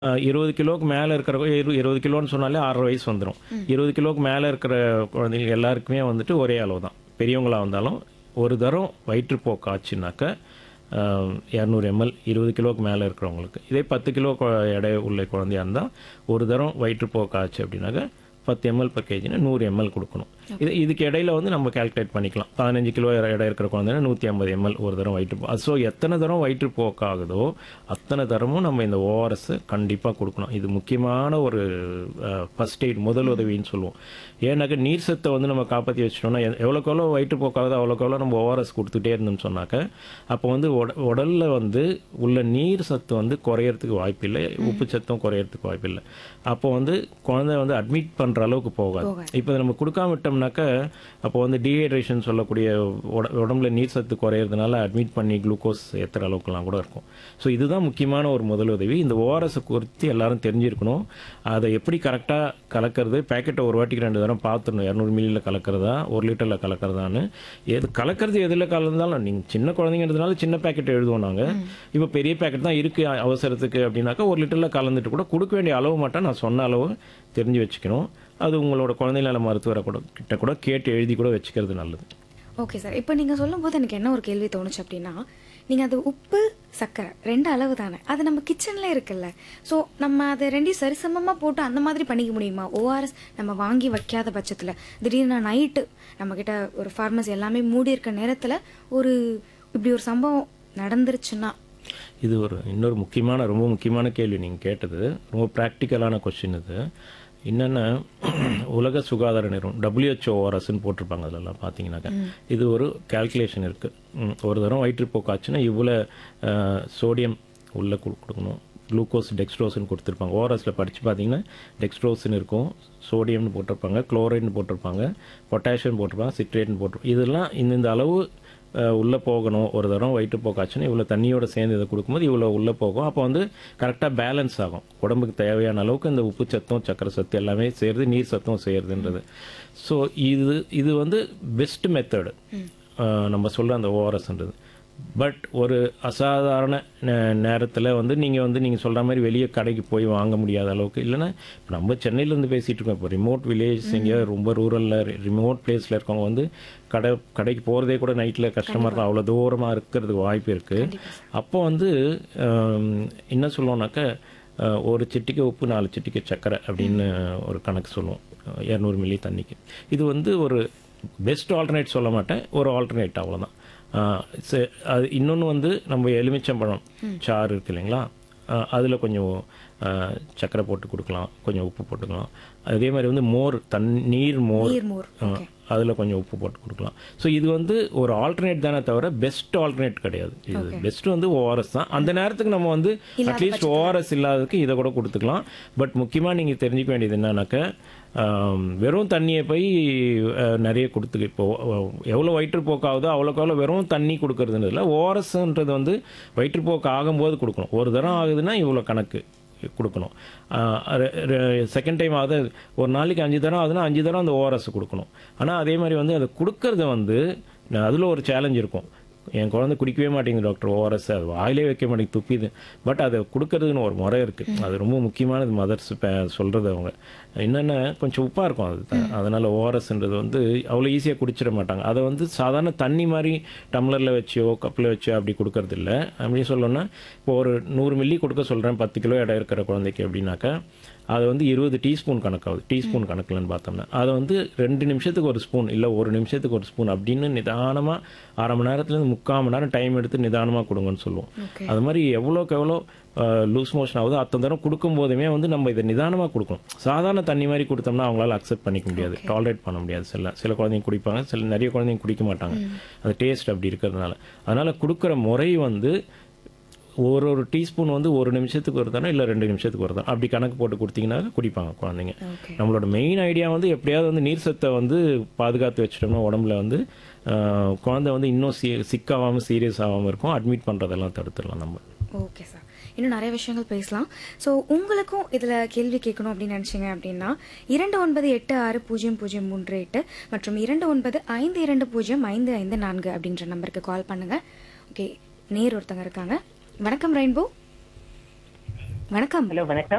அ 20 கிலோவுக்கு மேல இருக்கிற இரு 20 கிலோன்னு சொன்னாலே 6 1/2 வயசு வந்துரும். 20 கிலோவுக்கு மேல இருக்கிற குழந்தைங்க எல்லாருக்குமே வந்துட்டு ஒரே அளவு தான். பெரியவங்களா இருந்தாலும் ஒரு தரம் வயிற்றுப்போக்கு ஆச்சுனாக்க அ 200 எம்எல் 20 கிலோவுக்கு மேல இருக்கிறவங்களுக்கு. இதே 10 கிலோ கொ எடை உள்ள குழந்தையா இருந்தா ஒரு தரம் வயிற்றுப்போக்கு ஆச்சு அப்படின்னாக்க 10 எம்எல் பர் கேஜின்னா 100 எம்எல் கொடுக்கணும். இது இதுக்கு இடையில வந்து நம்ம கால்குலேட் பண்ணிக்கலாம். 15 கிலோ எடை இருக்கிற குழந்தைன்னா 150 எம்எல் ஒரு தரம் வயிற்றுப்போ ஸோ எத்தனை தரம் வயிற்றுப்போக்கு ஆகுதோ அத்தனை தரமும் நம்ம இந்த ஓஆர்எஸ் கண்டிப்பாக கொடுக்கணும். இது முக்கியமான ஒரு ஃபர்ஸ்ட் எய்ட் முதல் உதவின்னு சொல்லுவோம். ஏன்னாக்க நீர் சத்தை வந்து நம்ம காப்பாற்றி வச்சிட்டோம்னா எ- எவ்வளோக்கு எவ்வளோ வயிற்றுப்போக்காகுதோ அவ்வளோக்கு எவ்வளோ நம்ம ஓஆர்எஸ் கொடுத்துட்டே இருந்தோம்னு சொன்னாக்க அப்போ வந்து உட உடல்ல வந்து உள்ள நீர் சத்து வந்து குறையறதுக்கு வாய்ப்பில்லை உப்பு சத்தும் குறையறதுக்கு வாய்ப்பில்லை அப்போ வந்து குழந்தை வந்து அட்மிட் பண்ற அளவுக்கு போகாது இப்போ நம்ம கொடுக்காம விட்டோம்னாக்க அப்போ வந்து டீஹைட்ரேஷன் சொல்லக்கூடிய உட- உடம்புல நீர் சத்து குறையறதுனால அட்மிட் பண்ணி குளுக்கோஸ் ஏற்றுற அளவுக்குலாம் கூட இருக்கும் ஸோ இதுதான் முக்கியமான ஒரு முதலுதவி இந்த ஓஆர்எஸ் குறித்து எல்லாரும் தெரிஞ்சிருக்கணும் அதை எப்படி கரெக்டாக கலக்கிறது பேக்கெட்டை ஒரு வாட்டிக்கு ரெண்டு தரம் பார்த்துடணும் இரநூறு மில்லியில் கலக்கிறதா ஒரு லிட்டரில் கலக்கிறதான்னு எது கலக்கிறது எதில் கலந்தாலும் நீங்கள் சின்ன குழந்தைங்கிறதுனால சின்ன பேக்கெட் எழுதுவோம் நாங்கள் இப்போ பெரிய பேக்கெட் தான் இருக்குது அவசரத்துக்கு அப்படின்னாக்கா ஒரு லிட்டரில் கலந்துட்டு கூட கொடுக்க வேண்டிய அளவு மட்டும் நான் சொன்ன அளவு தெரிஞ்சு வச்சுக்கணும் அது உங்களோட குழந்தை நல மருத்துவரை கூட கிட்ட கூட கேட்டு எழுதி கூட வச்சுக்கிறது நல்லது ஓகே சார் இப்போ நீங்கள் சொல்லும்போது எனக்கு என்ன ஒரு கேள்வி தோணுச்சு அப்படின்னா நீங்கள் அது உப்பு சர்க்கரை ரெண்டு அளவு தானே அது நம்ம கிச்சனில் இருக்குல்ல ஸோ நம்ம அதை ரெண்டையும் சரிசமமாக போட்டு அந்த மாதிரி பண்ணிக்க முடியுமா ஓஆர்எஸ் நம்ம வாங்கி வைக்காத பட்சத்தில் திடீர்னு நைட்டு நம்மக்கிட்ட ஒரு ஃபார்மசி எல்லாமே மூடி இருக்க நேரத்தில் ஒரு இப்படி ஒரு சம்பவம் நடந்துருச்சுன்னா இது ஒரு இன்னொரு முக்கியமான ரொம்ப முக்கியமான கேள்வி நீங்கள் கேட்டது ரொம்ப ப்ராக்டிக்கலான கொஸ்டின் இது என்னென்னா உலக சுகாதார நிறுவனம் WHO ஓஆர்எஸ்ன்னு போட்டிருப்பாங்க அதிலலாம் பார்த்தீங்கன்னாக்கா இது ஒரு கால்குலேஷன் இருக்குது ஒரு தரம் வயிற்றுப்போக்காச்சுன்னா இவ்வளோ சோடியம் உள்ளே கொடுக்கணும் குளுக்கோஸ் டெக்ஸ்ட்ரோஸ்னு கொடுத்துருப்பாங்க ஓஆர்எஸில் படித்து பார்த்தீங்கன்னா டெக்ஸ்ட்ரோஸ்னு இருக்கும் சோடியம்னு போட்டிருப்பாங்க குளோரைட்னு போட்டிருப்பாங்க பொட்டாசியம் போட்டிருப்பாங்க சிட்ரேட்னு போட்டிருப்பாங்க இதெல்லாம் இந்த அளவு அஹ், உள்ளே போகணும் ஒரு தரம் வயிற்றுப்போக்காச்சுன்னா இவ்வளோ தண்ணியோட சேர்ந்து இதை கொடுக்கும்போது இவ்வளோ உள்ளே போகும் அப்போ வந்து கரெக்டாக பேலன்ஸ் ஆகும் உடம்புக்கு தேவையான அளவுக்கு இந்த உப்பு சத்தம் சக்கரை சத்து எல்லாமே சேருது நீர் சத்தம் சேருதுன்றது ஸோ இது இது வந்து பெஸ்ட் மெத்தடு நம்ம சொல்கிற அந்த ஓஆர்எஸ்ன்றது பட் ஒரு அசாதாரண நேரத்தில் வந்து நீங்கள் வந்து நீங்கள் சொல்கிற மாதிரி வெளியே கடைக்கு போய் வாங்க முடியாத அளவுக்கு இல்லைன்னா இப்போ நம்ம சென்னையிலேருந்து பேசிகிட்டு இருக்கோம் இப்போ ரிமோட் வில்லேஜ் எங்கேயாவது ரொம்ப ரூரலில் ரிமோட் பிளேஸில் இருக்கவங்க வந்து கடை கடைக்கு போகிறதே கூட நைட்டில் கஷ்டமாக இருக்கும் அவ்வளோ தூரமாக இருக்கிறதுக்கு வாய்ப்பு இருக்குது அப்போ வந்து ஆம், என்ன சொல்லுவோம்னாக்க அஹ், ஒரு சிட்டிக்கு உப்பு நாலு சிட்டிக்கு சர்க்கரை அப்படின்னு ஒரு கணக்கு சொல்லுவோம் இரநூறு மில்லி தண்ணிக்கு இது வந்து ஒரு பெஸ்ட் ஆல்டர்னேட் சொல்ல மாட்டேன் ஒரு ஆல்டர்னேட் அவ்வளோதான் அது இன்னொன்று வந்து நம்ம எலுமிச்சம்பழம் சாறு இருக்கு இல்லைங்களா அதில் கொஞ்சம் அஹ், சர்க்கரை போட்டு கொடுக்கலாம் கொஞ்சம் உப்பு போட்டுக்கலாம் அதே மாதிரி வந்து மோர் தண்ணீர் மோர் நீர்மோர் ஓகே அதில் கொஞ்சம் உப்பு போட்டு கொடுக்கலாம் ஸோ இது வந்து ஒரு ஆல்டர்னேட் தானே தவிர பெஸ்ட் ஆல்டர்னேட் கிடையாது இது பெஸ்ட் வந்து ஓஆர்எஸ் தான் அந்த நேரத்துக்கு நம்ம வந்து அட்லீஸ்ட் ஓஆர்எஸ் இல்லாததுக்கு இதை கூட கொடுத்துக்கலாம் பட் முக்கியமாக நீங்கள் தெரிஞ்சுக்க வேண்டியது என்னன்னாக்க ஆம், வெறும் தண்ணியை போய் அஹ், நிறைய கொடுத்துக்கு இப்போ அஹ், எவ்வளோ வயிற்றுப்போக்கு ஆகுதோ அவ்வளோக்கு அவ்வளோ வெறும் தண்ணி கொடுக்கறதுன்னு இல்லை ஓஆர்எஸ்ன்றது வந்து வயிற்றுப்போக்கு ஆகும்போது கொடுக்கணும் ஒரு தரம் ஆகுதுன்னா இவ்வளோ கணக்கு கொடுக்கணும் செகண்ட் டைம் ஆகுது ஒரு நாளைக்கு அஞ்சு தரம் ஆகுதுன்னா அஞ்சு தரம் அந்த ஓஆர்எஸ் கொடுக்கணும் ஆனால் அதே மாதிரி வந்து அதை கொடுக்கறது வந்து அதில் ஒரு சேலஞ்ச் இருக்கும் என் குழந்தை குடிக்கவே மாட்டேங்குது டாக்டர் ஓஆர்எஸ் அது வாயிலே வைக்க மாட்டேங்குது துப்பிது பட் அதை கொடுக்கறதுன்னு ஒரு முறை இருக்குது அது ரொம்ப முக்கியமானது மதர்ஸ் சொல்கிறது அவங்க என்னென்ன கொஞ்சம் உப்பாக இருக்கும் அது த- அதனால ஓஆர்எஸ்ன்றது வந்து அவ்வளோ ஈஸியாக குடிச்சிட மாட்டாங்க அதை வந்து சாதாரண தண்ணி மாதிரி டம்ளரில் வச்சோ கப்பில் வச்சோ அப்படி கொடுக்கறது இல்லை அப்படி சொல்லணும்னா இப்போ ஒரு நூறு மில்லி கொடுக்க சொல்கிறேன் பத்து கிலோ எடை இருக்கிற குழந்தைக்கு அப்படின்னாக்கா அது வந்து இருபது டீஸ்பூன் கணக்காகுது டீஸ்பூன் கணக்குலன்னு பார்த்தோம்னா அதை வந்து ரெண்டு நிமிஷத்துக்கு ஒரு ஸ்பூன் இல்லை ஒரு நிமிஷத்துக்கு ஒரு ஸ்பூன் அப்படின்னு நிதானமாக அரை மணி நேரத்துலேருந்து முக்கால் மணி நேரம் டைம் எடுத்து நிதானமாக கொடுங்கன்னு சொல்லுவோம் ஓகே அது மாதிரி எவ்வளோக்கு எவ்வளோ லூஸ் மோஷன் ஆகுதோ அத்தனை தரம் கொடுக்கும் போதுமே வந்து நம்ம இதை நிதானமாக கொடுக்கணும் சாதாரண தண்ணி மாதிரி கொடுத்தோம்னா அவங்களால அக்செப்ட் பண்ணிக்க முடியாது டாலரேட் பண்ண முடியாது சில சில குழந்தைங்க குடிப்பாங்க சில நிறைய குழந்தைங்க குடிக்க மாட்டாங்க அந்த டேஸ்ட் அப்படி இருக்கிறதுனால அதனால கொடுக்குற முறை வந்து ஒரு ஒரு டீஸ்பூன் வந்து ஒரு நிமிஷத்துக்கு ஒரு தானே இல்லை ரெண்டு நிமிஷத்துக்கு ஒரு தான் அப்படி கணக்கு போட்டு கொடுத்தீங்கன்னா குடிப்பாங்க குழந்தைங்க ஓகே நம்மளோட மெயின் ஐடியா வந்து எப்படியாவது வந்து நீர் சத்தை வந்து பாதுகாத்து வச்சிட்டோம்னா உடம்புல வந்து ஆஹ், குழந்தை வந்து இன்னும் சி சிக்காகாமல் சீரியஸ் ஆகாமல் இருக்கும் அட்மிட் பண்ணுறதெல்லாம் தடுத்துடலாம் நம்ம ஓகே சார் இன்னும் நிறைய விஷயங்கள் பேசலாம் ஸோ உங்களுக்கும் இதில் கேள்வி கேட்கணும் அப்படின்னு நினச்சிங்க அப்படின்னா இரண்டு ஒன்பது எட்டு ஆறு பூஜ்ஜியம் பூஜ்ஜியம் மூன்று எட்டு மற்றும் இரண்டு ஒன்பது ஐந்து இரண்டு பூஜ்ஜியம் ஐந்து ஐந்து நான்கு அப்படின்ற நம்பருக்கு கால் பண்ணுங்க ஓகே நேர் ஒருத்தங்க இருக்காங்க வணக்கம் ரெயின்போ வணக்கம் ஹலோ வணக்கம்